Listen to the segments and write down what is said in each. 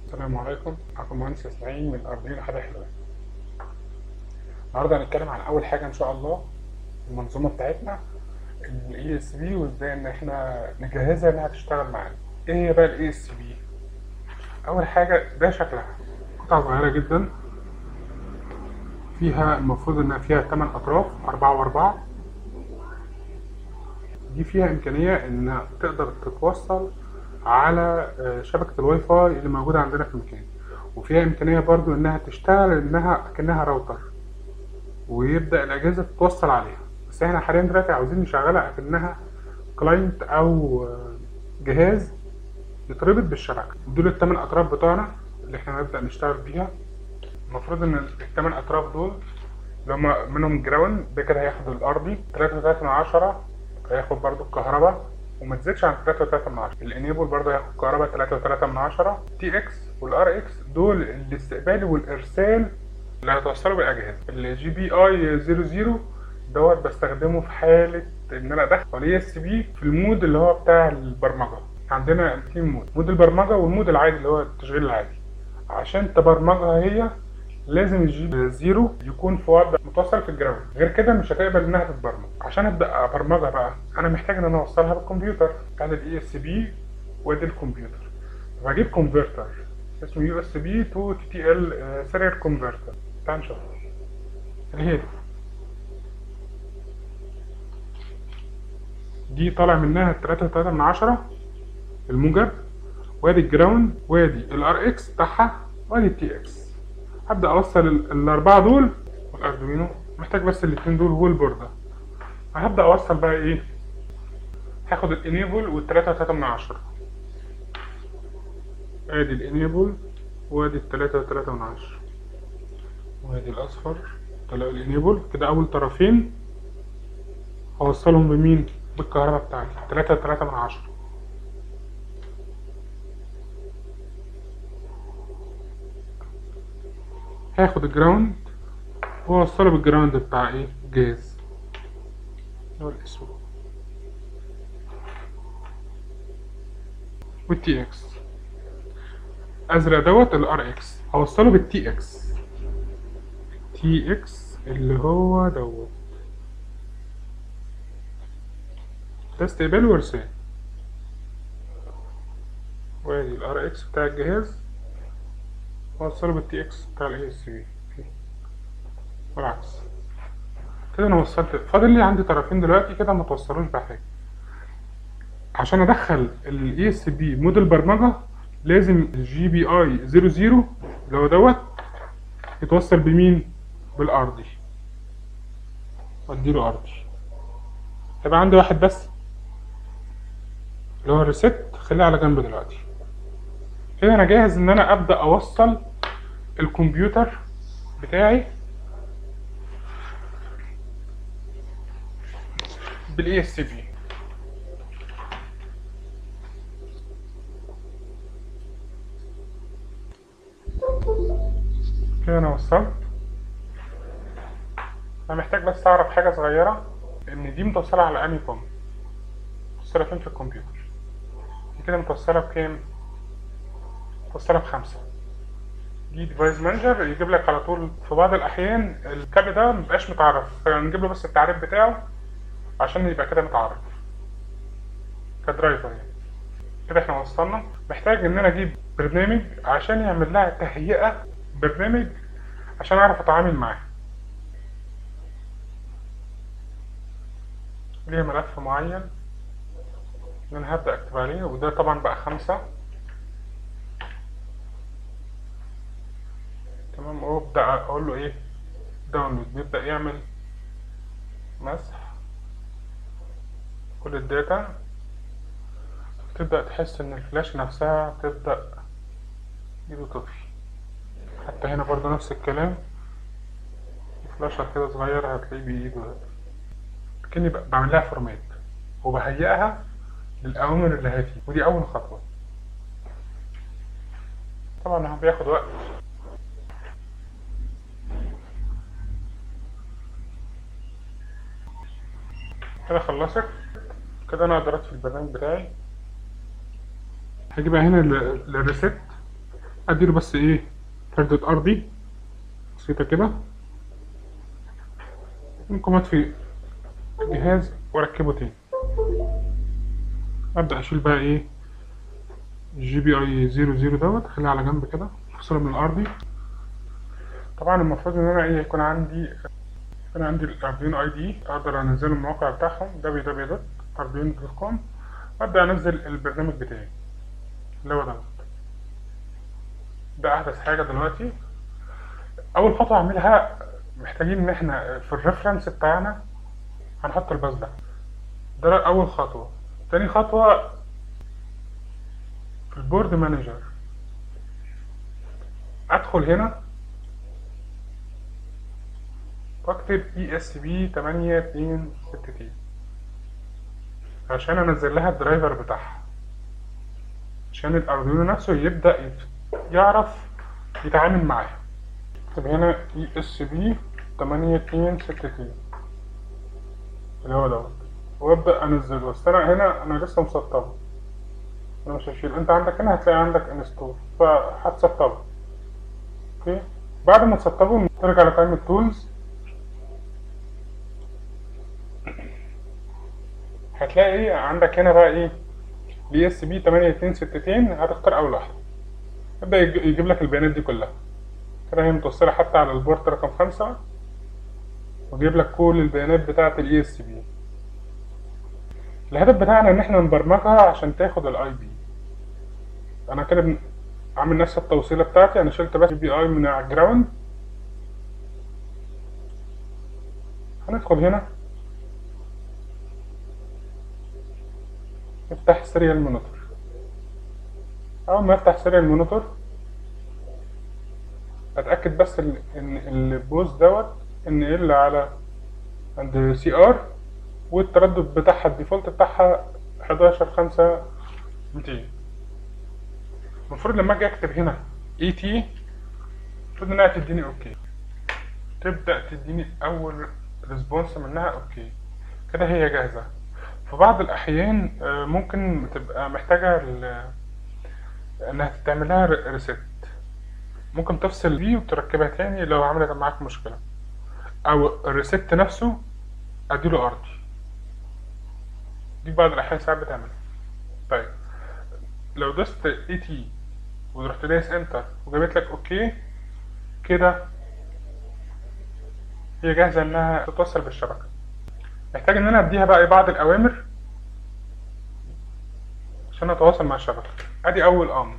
السلام عليكم معكم مهندس اسماعيل من أرضية حدا حلوة النهاردة هنتكلم عن أول حاجة إن شاء الله المنظومة بتاعتنا ال ESP وإزاي إن إحنا نجهزها إنها تشتغل معانا إيه هي بقى ال ESP؟ أول حاجة ده شكلها قطعة صغيرة جدا فيها المفروض إنها فيها تمن أطراف أربعة وأربعة دي فيها إمكانية إنها تقدر تتوصل على شبكة الواي فاي اللي موجودة عندنا في المكان وفيها إمكانية برضو إنها تشتغل إنها كأنها راوتر ويبدأ الأجهزة تتوصل عليها بس إحنا حاليا دلوقتي عاوزين نشغلها كأنها كلاينت أو جهاز يتربط بالشبكة دول التمن أطراف بتوعنا اللي إحنا هنبدأ نشتغل بيها المفروض إن التمن أطراف دول اللي هما منهم جراوند ده كده هياخد الأرضي تلاتة وتلاتة من عشرة هياخد برضو الكهرباء وما تزيدش عن 3.3 من عشرة الانيبل برضه هياخد كهرباء 3.3 من عشرة تي اكس والار اكس دول الاستقبال والارسال اللي هتوصلوا بالاجهزه الجي بي اي 00 دوت بستخدمه في حاله ان انا ادخل الاي اس بي في المود اللي هو بتاع البرمجه عندنا اتنين مود مود البرمجه والمود العادي اللي هو التشغيل العادي عشان تبرمجها هي لازم الجي زيرو يكون في وضع متوصل في الجراوند غير كده مش هتقبل انها تتبرمج عشان ابدا ابرمجها بقى انا محتاج ان انا اوصلها بالكمبيوتر ادي الاي اس بي وادي الكمبيوتر فاجيب كونفرتر اسمه يو اس بي تو تي تي ال سيريال كونفرتر تعال نشوف اللي هي دي دي طالع منها 3.3 من عشرة الموجب وادي الجراوند وادي الار اكس بتاعها وادي التي اكس هبدأ أوصل الأربعة دول والأردوينو محتاج بس الاتنين دول والبوردة هبدأ أوصل بقى إيه هاخد الانيبل والتلاتة وتلاتة من عشرة ادي الانيبل وادي التلاتة وتلاتة من عشرة وادي الأصفر طلع الانيبل كده أول طرفين هوصلهم بمين بالكهرباء بتاعتي تلاتة وتلاتة من عشرة هاخد الجراوند واوصله بالجراوند بتاع ايه جاز هو الاسود والتي اكس ازرق دوت الار اكس هوصله بالتي اكس تي اكس اللي هو دوت ده استقبال وارسال وادي الار اكس بتاع الجهاز وصله بالتي اكس بتاع الاي اس بي والعكس كده انا وصلت فاضل لي عندي طرفين دلوقتي كده ما توصلوش بحاجه عشان ادخل الاي اس بي مود البرمجه لازم الجي بي اي 00 اللي هو دوت يتوصل بمين بالارضي واديله ارضي هيبقى عندي واحد بس اللي هو الريست خليه على جنب دلوقتي كده انا جاهز ان انا ابدا اوصل الكمبيوتر بتاعي بالاي اس بي كده انا وصلت انا محتاج بس اعرف حاجه صغيره ان دي متوصله على انهي كوم متوصله فين في الكمبيوتر دي كده متوصله بكام متوصله بخمسة دي ديفايس مانجر يجيب لك على طول في بعض الاحيان الكابل ده مبقاش متعرف فنجيب له بس التعريف بتاعه عشان يبقى كده متعرف كدرايفر يعني كده احنا وصلنا محتاج ان انا اجيب برنامج عشان يعمل لها تهيئة برنامج عشان اعرف اتعامل معاه ليه ملف معين انا هبدأ اكتب عليه وده طبعا بقى خمسة تمام وابدأ اقول له ايه داونلود بيبدأ يعمل مسح كل الداتا تبدأ تحس ان الفلاش نفسها تبدأ ايده تطفي حتى هنا برضو نفس الكلام فلاشة كده صغيرة هتلاقيه بإيده كأني بعمل لها فورمات وبهيئها للأوامر اللي هتيجي ودي أول خطوة طبعا هو بياخد وقت كده خلصت كده انا قدرت في البرنامج بتاعي هاجي بقى هنا للريست اديله بس ايه فردة ارضي بسيطة كده ممكن في الجهاز واركبه تاني ابدأ اشيل بقى ايه الجي بي اي زيرو زيرو دوت اخليه على جنب كده افصله من الارضي طبعا المفروض ان انا ايه يكون عندي يكون عندي الاردوينو اي دي اقدر انزل الموقع بتاعهم www.arduino.com وابدا انزل البرنامج بتاعي اللي هو دوت ده احدث حاجه دلوقتي اول خطوه اعملها محتاجين ان احنا في الريفرنس بتاعنا هنحط الباص ده ده اول خطوه تاني خطوه في البورد مانجر ادخل هنا واكتب اي اس بي 826 تي عشان انزل لها الدرايفر بتاعها عشان الاردوينو نفسه يبدا يعرف يتعامل معاها اكتب هنا اي اس بي 826 تي اللي هو دوت وابدا انزله بس انا هنا انا لسه مسطبه انا مش هشيل انت عندك هنا هتلاقي عندك انستول فهتسطبه اوكي بعد ما تسطبه ترجع لقائمة تولز هتلاقي عندك هنا بقى ايه بي اس بي 8262 هتختار اول واحدة يبدأ يجيب لك البيانات دي كلها كده هي متوصلة حتى على البورت رقم خمسة وجيب لك كل البيانات بتاعة الاي اس بي الهدف بتاعنا ان احنا نبرمجها عشان تاخد الاي بي انا كده عامل نفس التوصيلة بتاعتي انا شلت بس بي اي من على الجراوند هندخل هنا نفتح سيريال مونيتور اول ما افتح سيريال مونيتور اتاكد بس ان البوز دوت ان ال على عند سي ار والتردد بتاعها الديفولت بتاعها 11 5 200 المفروض لما اجي اكتب هنا اي تي المفروض انها تديني اوكي تبدا تديني اول ريسبونس منها اوكي كده هي جاهزه في بعض الاحيان ممكن تبقى محتاجه انها تعمل لها ريست ممكن تفصل دي وتركبها تاني لو عملت معاك مشكله او الريست نفسه اديله ارضي دي بعض الاحيان ساعات بتعمل طيب لو دوست اي تي ورحت دايس انتر وجابت لك اوكي كده هي جاهزه انها تتوصل بالشبكه محتاج ان انا اديها بقى بعض الاوامر عشان اتواصل مع الشبكه ادي اول امر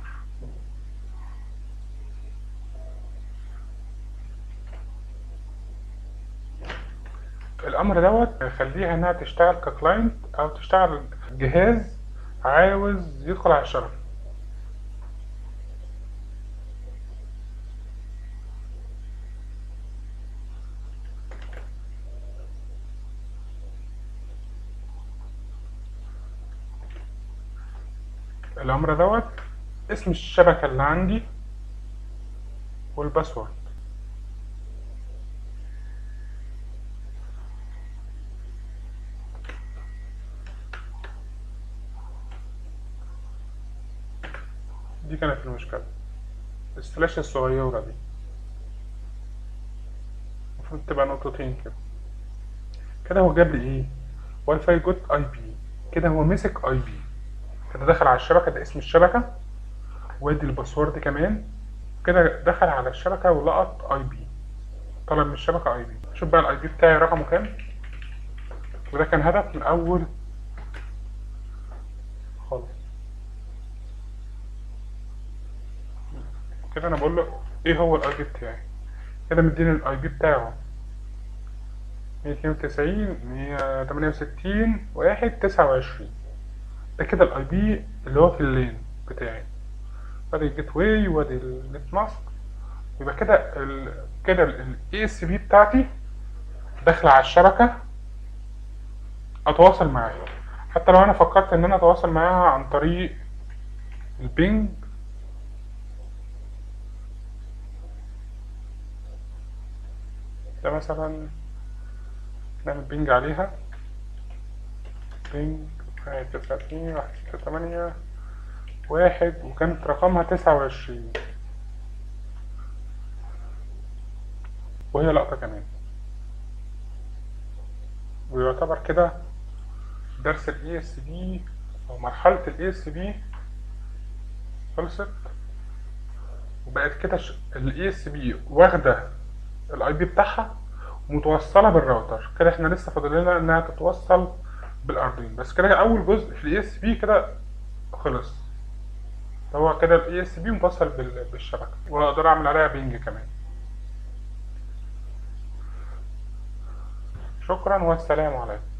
الامر دوت يخليها انها تشتغل ككلاينت او تشتغل جهاز عاوز يدخل على الشبكه الامر دوت اسم الشبكه اللي عندي والباسورد دي كانت المشكلة السلاش الصغيرة دي المفروض تبقى نقطتين كده كده هو جاب لي ايه واي فاي جوت اي بي كده هو مسك اي بي كده دخل على الشبكة ده اسم الشبكة وادي الباسورد كمان كده دخل على الشبكة ولقط اي بي طلب من الشبكة اي بي شوف بقى الاي بي بتاعي رقمه كام وده كان هدف من اول خالص كده انا بقول له ايه هو الاي بي بتاعي كده مديني الاي بي بتاعه 192 168 واحد تسعة وعشرين ده كده الاي بي اللي هو في اللين بتاعي ادي الجيت واي وادي النت ماسك يبقى كده ال كده الاي اس بي بتاعتي داخله على الشبكه اتواصل معاها حتى لو انا فكرت ان انا اتواصل معاها عن طريق البينج ده مثلا نعمل بينج عليها بينج واحد تسعة اتنين واحد ستة تمانية واحد وكانت رقمها تسعة وعشرين وهي لقطة كمان ويعتبر كده درس ال ESP أو مرحلة ال ESP خلصت وبقت كده ال ESP واخدة الاي بي بتاعها ومتوصلة بالراوتر كده احنا لسه فاضل لنا انها تتوصل بالاردوين بس كده اول جزء في الاي اس بي كده خلص هو كده الاي اس بي متوصل بال- بالشبكة واقدر اعمل عليها بينج كمان شكرا والسلام عليكم